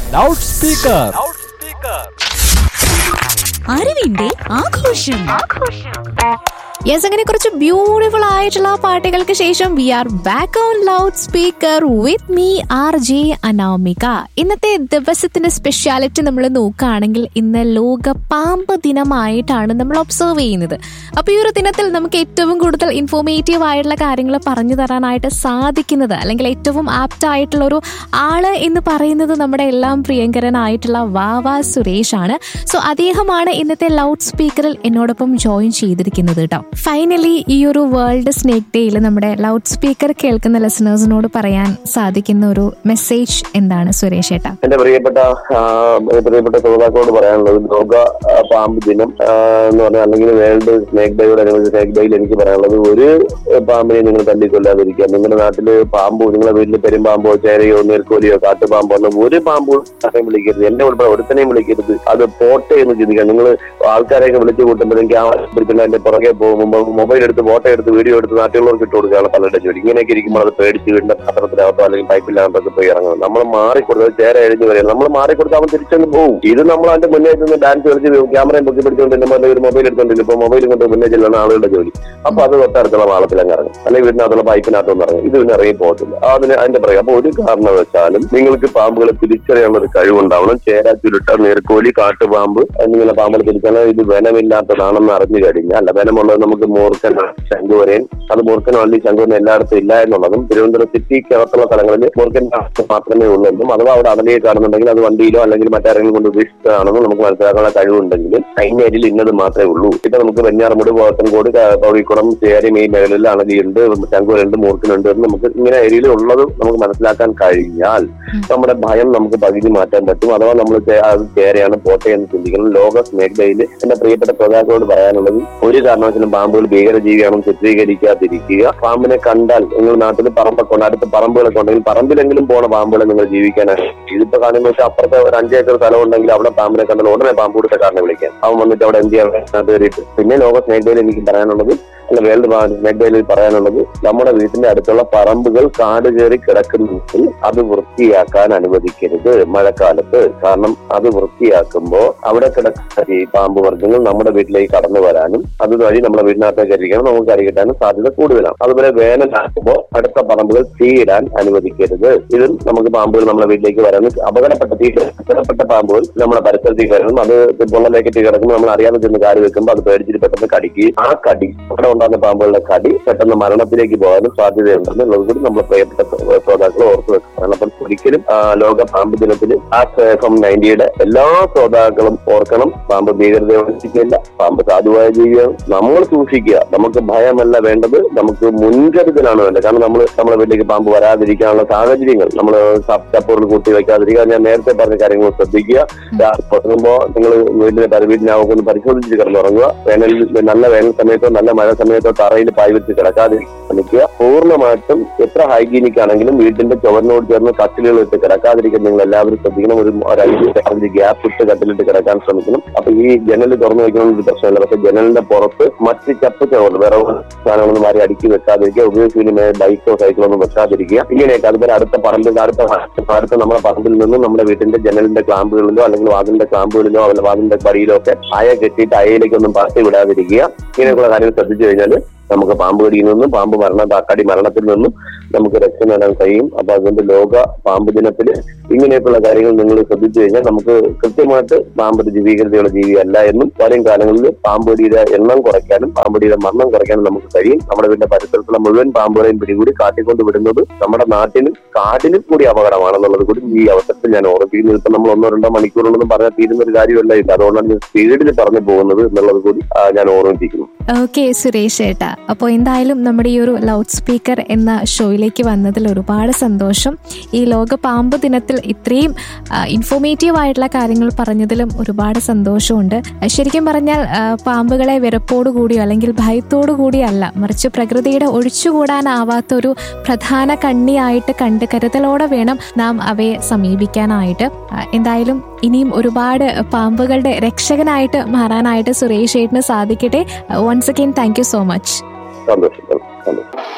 loud speaker അറിവിന്റെ ആഘോഷം yes അങ്ങനെ കുറച്ച് ബ്യൂട്ടിഫുൾ ആയിട്ടുള്ള പാട്ടുകൾക്ക് ശേഷം we are back on loud speaker with me R J Anamika ഇന്നത്തെ ദിവസത്തിന്റെ സ്പെഷ്യാലിറ്റി നമ്മൾ നോക്കുകയാണെങ്കിൽ ഇന്ന് ലോക പാമ്പ് ദിനമായിട്ടാണ് നമ്മൾ ഒബ്സർവ് ചെയ്യുന്നത് അപ്പൊ ഈ ഒരു ദിനത്തിൽ നമുക്ക് ഏറ്റവും കൂടുതൽ ഇൻഫോർമേറ്റീവ് ആയിട്ടുള്ള കാര്യങ്ങൾ പറഞ്ഞു തരാനായിട്ട് സാധിക്കുന്നത് അല്ലെങ്കിൽ ഏറ്റവും ആപ്റ്റ് ആയിട്ടുള്ള ഒരു ആള് എന്ന് പറയുന്നത് നമ്മുടെ എല്ലാം പ്രിയങ്കരനായിട്ടുള്ള വാവ സുരേഷ് ആണ് സോ അദ്ദേഹമാണ് ഇന്നത്തെ ലൗഡ് സ്പീക്കറിൽ എന്നോടൊപ്പം ജോയിൻ ചെയ്തിരിക്കുന്നത് കേട്ടോ ഫൈനലി ഈ ഒരു വേൾഡ് സ്നേക് ഡേയിൽ നമ്മുടെ ലൗഡ് സ്പീക്കർ കേൾക്കുന്ന ലിസണേഴ്സിനോട് പറയാൻ സാധിക്കുന്ന ഒരു മെസ്സേജ് എന്താണ് സുരേഷ് ഏട്ടാ എന്റെ പ്രിയപ്പെട്ട ആ, പ്രിയപ്പെട്ട ശ്രോതാക്കളോട് പറയാനുള്ളത് ലോക ആ, പാമ്പ് ദിനം ആ, എന്ന് പറഞ്ഞാൽ അല്ലെങ്കിൽ വേൾഡ് സ്നേക് ഡേയോട് അനുബന്ധിച്ച് സ്നേക് ഡേയിൽ എനിക്ക് പറയാനുള്ളത് ഒരു പാമ്പിനെ നിങ്ങൾ തല്ലിക്കൊല്ലാതിരിക്കുക നിങ്ങളുടെ നാട്ടില് പാമ്പോ നിങ്ങളുടെ വീട്ടിൽ പെരുമ്പാമ്പോ ചേരയോ നീർക്കോലിയോ കാട്ടുപാമ്പോ ഒന്നും ഒരു പാമ്പ് ആരെയും വിളിക്കരുത് എന്നെ ഉൾപ്പെടെ ഒരുത്തനെയും വിളിക്കരുത് അത് പോട്ടെ എന്ന് ചിന്തിക്കുക നിങ്ങൾ ആൾക്കാരെയൊക്കെ വിളിച്ചു കൂട്ടുമ്പോഴേക്കും ആ പിടിച്ചിട്ട് അതിന്റെ പുറകെ പോകുമ്പോൾ മൊബൈൽ എടുത്ത് ഫോട്ടോ എടുത്ത് വീഡിയോ എടുത്ത് നാട്ടിലുള്ളവർക്ക് ഇട്ട് കൊടുക്കുകയാണ് പലരുടെ ജോലി ഇങ്ങനെയൊക്കെ ഇരിക്കുമ്പോൾ അത് പേടിച്ച് വീടിന്റെ പത്രത്തിനകത്തോ അല്ലെങ്കിൽ പൈപ്പില്ലാത്തൊക്കെ പോയി ഇറങ്ങുന്നത് നമ്മൾ മാറിക്കൊടുത്തത് ചേര എഴുതി വരിക നമ്മൾ മാറിക്കൊടുത്ത് അവൻ തിരിച്ചൊന്ന് പോകും ഇത് നമ്മൾ അതിന്റെ മുന്നേ നിന്ന് ഡാൻസ് കളിച്ച് ക്യാമറയും പൊക്കി പിടിച്ചുകൊണ്ട് എന്റെ മുന്നിൽ ഒരു മൊബൈൽ എടുത്തോണ്ടില്ല ഇപ്പൊ മൊബൈൽ കൊണ്ട് മുന്നേ ചെല്ലുന്ന ആളുകളുടെ ജോലി അപ്പൊ അത് തൊട്ടടുത്തുള്ള വാളത്തിൽ അങ്ങ് ഇറങ്ങും അല്ലെങ്കിൽ വീടിനകത്തുള്ള പൈപ്പിനകത്തൊന്നും ഇറങ്ങും ഇത് പിന്നെ ഇറങ്ങി പോകത്തില്ല അതിന് അതിന്റെ പറയുക അപ്പൊ ഒരു കാരണവശാലും നിങ്ങൾക്ക് പാമ്പുകളെ തിരിച്ചറിയാനുള്ള ഒരു കഴിവുണ്ടാവണം ചേര ചുരുട്ട നീർക്കോലി കാട്ടുപാമ്പ് എന്നിങ്ങനെ പാമ്പുകൾ തിരിച്ചറിയാൻ ഇത് വനമില്ലാത്തതാണെന്ന് അറിഞ്ഞു കഴിഞ്ഞാൽ അല്ല വനമുള്ളത് നമുക്ക് മൂർക്കൻ ശംഖുവരൻ അത് മൂർക്കൻ വള്ളി ശംഖുവരൻ എല്ലായിടത്തും ഇല്ല എന്നുള്ളതും തിരുവനന്തപുരം സിറ്റിക്കകത്തുള്ള സ്ഥലങ്ങളിൽ മൂർക്കൻ മാത്രമേ ഉള്ളെന്നും അഥവാ അവിടെ അടലിയെ കാണുന്നുണ്ടെങ്കിൽ അത് വണ്ടിയിലോ അല്ലെങ്കിൽ മറ്റാരെങ്കിലും കൊണ്ട് ഉപേക്ഷിച്ചതാണെന്നും നമുക്ക് മനസ്സിലാക്കാനുള്ള കഴിവുണ്ടെങ്കിൽ അതിന്റെ അരിയിൽ ഇന്നത് മാത്രമേ ഉള്ളൂ ഇപ്പൊ നമുക്ക് വെഞ്ഞാറമുട് പോത്തൻകോട് പവിക്കുളം ചേരി ഈ മേഖലയിൽ അണലിയുണ്ട് ശംഖുവരുണ്ട് മൂർക്കനുണ്ട് എന്ന് നമുക്ക് ഇങ്ങനെ ഏരിയയിൽ ഉള്ളത് നമുക്ക് മനസ്സിലാക്കാൻ കഴിഞ്ഞാൽ നമ്മുടെ ഭയം നമുക്ക് പകുതി മാറ്റാൻ പറ്റും അഥവാ നമ്മൾ ചേ- അത് ചേരയാണ് പോട്ടെ എന്ന് ചിന്തിക്കണം ലോക സ്നേക് ഡേയിൽ എന്റെ പ്രിയപ്പെട്ട ശ്രോതാക്കളോട് പറയാനുള്ളത് ഒരു കാരണവശാലും പാമ്പുകൾ ഭീകരജീവിയാണെന്ന് ചിത്രീകരിക്കാതിരിക്കുക പാമ്പിനെ കണ്ടാൽ നിങ്ങൾ നാട്ടിൽ പറമ്പൊക്കെ ഉണ്ട് അടുത്ത പറമ്പുകളൊക്കെ ഉണ്ടെങ്കിൽ പറമ്പിലെങ്കിലും പോണ പാമ്പുകളെ നിങ്ങൾ ജീവിക്കാനാണ് ഇതിപ്പോ കാണുന്ന വെച്ചാൽ അപ്പുറത്തെ ഒരു അഞ്ചേക്കർ സ്ഥലം ഉണ്ടെങ്കിൽ അവിടെ പാമ്പിനെ കണ്ടാൽ ഉടനെ പാമ്പ് കൊടുത്ത കാരണം വിളിക്കാം അവൻ വന്നിട്ട് അവിടെ എന്ത് ചെയ്യാൻ അതിനകത്ത് കയറിയിട്ട് പിന്നെ ലോക സ്നേക് ഡേയിൽ എനിക്ക് പറയാനുള്ളത് അല്ല വേൾഡ് സ്നേക് ഡേയിൽ പറയാനുള്ളത് നമ്മുടെ വീട്ടിന്റെ അടുത്തുള്ള പറമ്പുകൾ കാട് കയറി കിടക്കുന്നെങ്കിൽ അത് വൃത്തിയാക്കാൻ അനുവദിക്കരുത് മഴക്കാലത്ത് കാരണം അത് വൃത്തിയാക്കുമ്പോൾ അവിടെ കിടക്കുന്ന ഈ പാമ്പ് വർഗ്ഗങ്ങൾ നമ്മുടെ വീട്ടിലേക്ക് കടന്നു വരാനും അതുവഴി നമ്മുടെ വീടിനകത്തേക്ക് ഇരിക്കാനും നമുക്ക് കരി കിട്ടാനും സാധ്യത കൂടുതലാണ് അതുപോലെ വേനലാക്കുമ്പോൾ അടുത്ത പറമ്പുകൾ തീയിടാൻ അനുവദിക്കരുത് ഇതും നമുക്ക് പാമ്പുകൾ നമ്മുടെ വീട്ടിലേക്ക് വരാനും അപകടപ്പെട്ട തീ അപകടപ്പെട്ട പാമ്പുകൾ നമ്മുടെ പരിസരത്തേക്ക് വരണം അത് പൊള്ളലേക്കിട്ട് കിടക്കുമ്പോൾ നമ്മൾ അറിയാതെ ചെന്ന് കാര്യം വെക്കുമ്പോൾ അത് പേടിച്ചിട്ട് പെട്ടെന്ന് കടിക്കുകയും ആ കടി അവിടെ ഉണ്ടാകുന്ന പാമ്പുകളുടെ കടി പെട്ടെന്ന് മരണത്തിലേക്ക് പോകാനും സാധ്യതയുണ്ടെന്നുള്ളത് കൂടി നമ്മൾ പ്രിയപ്പെട്ട ശ്രോതാക്കൾ ഓർത്തു വെക്കണം അപ്പം ഒരിക്കലും ആ, ലോക പാമ്പ് ദിനത്തിൽ ആ എഫ് നയൻറ്റിയുടെ എല്ലാ ശ്രോതാക്കളും ഓർക്കണം പാമ്പ് ഭീകരതയെ വഞ്ചിക്കില്ല പാമ്പ് സാധുവായ ജീവിയാണ് നമ്മൾ സൂക്ഷിക്കുക നമുക്ക് ഭയമല്ല വേണ്ടത് നമുക്ക് മുൻകരുതലാണ് വേണ്ടത് കാരണം നമ്മൾ നമ്മുടെ വീട്ടിലേക്ക് പാമ്പ് വരാതിരിക്കാനുള്ള സാഹചര്യങ്ങൾ നമ്മൾ ചപ്പൂറിൽ കൂട്ടി വെക്കാതിരിക്കുക ഞാൻ നേരത്തെ പറഞ്ഞ കാര്യങ്ങൾ ശ്രദ്ധിക്കുക രാത്രി ഉറങ്ങുമ്പോൾ നിങ്ങൾ വീടിനെ പരി- വീടിനകത്ത് ഒന്ന് പരിശോധിച്ച് കിടന്നുറങ്ങുക വേനലിൽ നല്ല വേനൽ സമയത്തോ നല്ല മഴ സമയത്തോ തറയിൽ പായ് വെച്ച് കിടക്കാതിരിക്കാൻ ശ്രമിക്കുക പൂർണ്ണമായിട്ടും എത്ര ഹൈജീനിക് ആണെങ്കിലും വീടിന്റെ ചുവരിനോട് ചേർന്ന് കട്ടിലുകൾ ഇട്ട് കിടക്കാതിരിക്കാൻ നിങ്ങൾ എല്ലാവരും ശ്രദ്ധിക്കണം ഒരു ഒരു അഞ്ച് ഗ്യാപ്പ് ഇട്ട് കട്ടിലിട്ട് കിടക്കാൻ ശ്രമിക്കണം അപ്പൊ ഈ ജനൽ തുറന്നു വെക്കണമെന്ന് ഒരു പ്രശ്നമില്ല പക്ഷെ ജനലിന്റെ പുറത്ത് മറ്റ് ചപ്പ് ചവർ വേറെ സാധനങ്ങളൊന്നും മാറി അടുക്കി വെക്കാതിരിക്കുക ഉപയോഗിക്കുന്ന ബൈക്കോ സൈക്കിളോ ഒന്നും വെക്കാതിരിക്കുക ഇങ്ങനെയൊക്കെ അതുപോലെ അടുത്ത പറമ്പിൽ അടുത്ത അടുത്ത നമ്മുടെ പറമ്പിൽ നിന്നും നമ്മുടെ വീട്ടിന്റെ ജനലിന്റെ ക്ലാമ്പുകളിലോ അല്ലെങ്കിൽ വാതിലിന്റെ ക്ലാമ്പുകളിലോ അല്ലെങ്കിൽ വാതിലിന്റെ പടിയിലോ ഒക്കെ അയ കെട്ടിയിട്ട് അയയിലേക്കൊന്നും പറത്തി വിടാതിരിക്കുക ഇങ്ങനെയൊക്കെയുള്ള കാര്യങ്ങൾ ശ്രദ്ധിച്ചു കഴിഞ്ഞാൽ നമുക്ക് പാമ്പ് കടിയിൽ നിന്നും പാമ്പ് മരണ കടി മരണത്തിൽ നിന്നും നമുക്ക് രക്ഷ നേടാൻ കഴിയും അപ്പൊ അതുകൊണ്ട് ലോക പാമ്പ് ദിനത്തിൽ ഇങ്ങനെയൊക്കെയുള്ള കാര്യങ്ങൾ നിങ്ങൾ ശ്രദ്ധിച്ചു കഴിഞ്ഞാൽ നമുക്ക് കൃത്യമായിട്ട് പാമ്പ് ഒരു ജീവികൃതിയുള്ള ജീവിയല്ല എന്നും വരും കാലങ്ങളിൽ പാമ്പടിയുടെ എണ്ണം കുറയ്ക്കാനും പാമ്പടിയുടെ മരണം കുറയ്ക്കാനും നമുക്ക് കഴിയും നമ്മുടെ വീടിന്റെ പരിസരത്തുള്ള മുഴുവൻ പാമ്പുകളെയും പിടികൂടി കാട്ടിക്കൊണ്ട് വിടുന്നത് നമ്മുടെ നാട്ടിനും കാടിനും കൂടി അപകടമാണെന്നുള്ളത് കൂടി ഈ അവസരത്തിൽ ഞാൻ ഓർമ്മിപ്പിക്കുന്നു ഇപ്പൊ നമ്മൾ ഒന്നോ രണ്ടോ മണിക്കൂറുകളൊന്നും പറഞ്ഞാൽ തീരുന്ന ഒരു കാര്യമല്ല ഇത് അതുകൊണ്ടാണ് ഞാൻ സ്പീഡിൽ പറഞ്ഞു പോകുന്നത് എന്നുള്ളത് കൂടി ആ, ഞാൻ ഓർമ്മിപ്പിക്കുന്നു ഓക്കെ സുരേഷ് ഏട്ടാ അപ്പോൾ എന്തായാലും നമ്മുടെ ഈ ഒരു ലൗഡ് സ്പീക്കർ എന്ന ഷോയിലേക്ക് വന്നതിൽ ഒരുപാട് സന്തോഷം ഈ ലോക പാമ്പ് ദിനത്തിൽ ഇത്രയും ഇൻഫോർമേറ്റീവ് ആയിട്ടുള്ള കാര്യങ്ങൾ പറഞ്ഞതിലും ഒരുപാട് സന്തോഷമുണ്ട് ആ, ശരിക്കും പറഞ്ഞാൽ ആ, പാമ്പുകളെ വെറുപ്പോടു കൂടിയോ അല്ലെങ്കിൽ ഭയത്തോടു കൂടിയല്ല മറിച്ച് പ്രകൃതിയുടെ ഒഴിച്ചുകൂടാനാവാത്ത ഒരു പ്രധാന കണ്ണിയായിട്ട് കണ്ട് കരുതലോടെ വേണം നാം അവയെ സമീപിക്കാനായിട്ട് ആ, എന്തായാലും ഇനിയും ഒരുപാട് പാമ്പുകളുടെ രക്ഷകനായിട്ട് മാറാനായിട്ട് സുരേഷ് ഏട്ടന് സാധിക്കട്ടെ once again thank you so much സന്തോഷം സന്തോഷം